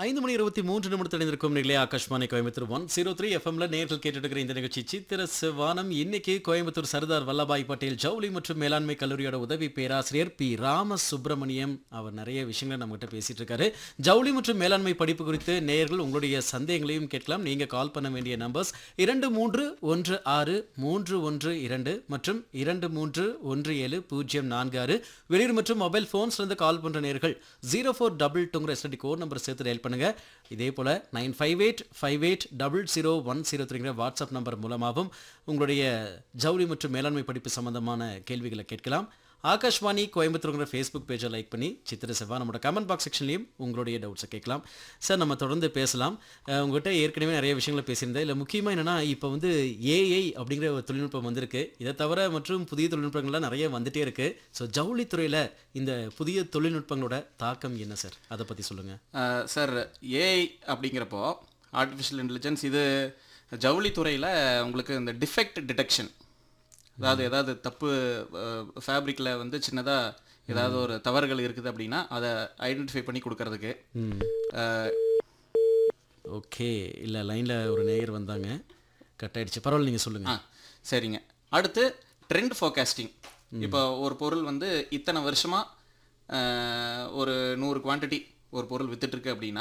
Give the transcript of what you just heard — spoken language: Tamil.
ஐந்து மணி இருபத்தி மூன்று நிமிடத்தில் இருக்கும் நிலையா Akashvani Coimbatore one zero three எஃப்எம்ல நேர்கள் கேட்டுட்டு இருக்கிற இந்த நிகழ்ச்சி சித்திர சிவானம் இன்னைக்கு கோயம்புத்தூர் சர்தார் வல்லபாய் பட்டேல் ஜவுளி மற்றும் மேலாண்மை கல்லூரியோட உதவி பேராசிரியர் பி ராம சுப்பிரமணியம் அவர் நிறைய விஷயங்களை நம்மகிட்ட பேசிட்டு இருக்காரு ஜவுளி மற்றும் மேலாண்மை படிப்பு குறித்து நேயர்கள் உங்களுடைய சந்தேகங்களையும் கேட்கலாம் நீங்க கால் பண்ண வேண்டிய நம்பர்ஸ் இரண்டு மூன்று ஒன்று ஆறு மூன்று ஒன்று இரண்டு மற்றும் இரண்டு மூன்று ஒன்று ஏழு பூஜ்ஜியம் நான்கு ஆறு வெளியூர் மற்றும் மொபைல் ஃபோன்ஸ்ல இருந்து கால் பண்ற நேர்கள் ஜீரோ ஃபோர் டபுள் டூங்கிற எஸ்டி கோட் நம்பர் சேர்த்து டயல் பண்ணுங்க இதே போல nine five eight five eight double zero one zero த்ரீங்கிற வாட்ஸ்அப் நம்பர் மூலமாகவும் உங்களுடைய ஜவுளி மற்றும் மேலாண்மை படிப்பு சம்பந்தமான கேள்விகளை கேட்கலாம் ஆகாஷ்வாணி கோயம்புத்தூருங்கிற ஃபேஸ்புக் பேஜை லைக் பண்ணி சித்திர செவ்வா நம்மளோட கமெண்ட் பாக்ஸ் செக்ஷன்லையும் உங்களுடைய டவுட்ஸை கேட்கலாம் சார் நம்ம தொடர்ந்து பேசலாம் அஹ் உங்ககிட்ட ஏற்கனவே நிறைய விஷயங்களை பேசியிருந்தேன் இல்லை முக்கியமாக என்னென்னா இப்போ வந்து ஏஐ அப்படிங்கிற ஒரு தொழில்நுட்பம் வந்திருக்கு இதை தவிர மற்றும் புதிய தொழில்நுட்பங்கள்லாம் நிறைய வந்துட்டே இருக்கு ஸோ ஜவுளித்துறையில் இந்த புதிய தொழில்நுட்பங்களோட தாக்கம் என்ன சார் அதை பற்றி சொல்லுங்கள் அஹ் சார் ஏஐ அப்படிங்கிறப்போ ஆர்டிஃபிஷியல் இன்டெலிஜென்ஸ் இது ஜவுளித்துறையில் உங்களுக்கு இந்த டிஃபெக்ட் டிடெக்ஷன் அதாவது ஏதாவது தப்பு ஃபேப்ரிக்கில் வந்து சின்னதாக ஏதாவது ஒரு தவறுகள் இருக்குது அப்படின்னா அதை ஐடென்டிஃபை பண்ணி கொடுக்கறதுக்கு அஹ், ஓகே இல்லை லைனில் ஒரு நேயர் வந்தாங்க கட் ஆயிடுச்சு பரவாயில்ல நீங்கள் ஆ சொல்லுங்கள் சரிங்க அடுத்து ட்ரெண்ட் ஃபோகாஸ்டிங் இப்போ ஒரு பொருள் வந்து இத்தனை வருஷமாக ஒரு நூறு குவாண்டிட்டி ஒரு பொருள் வித்துட்டு இருக்கு அப்படின்னா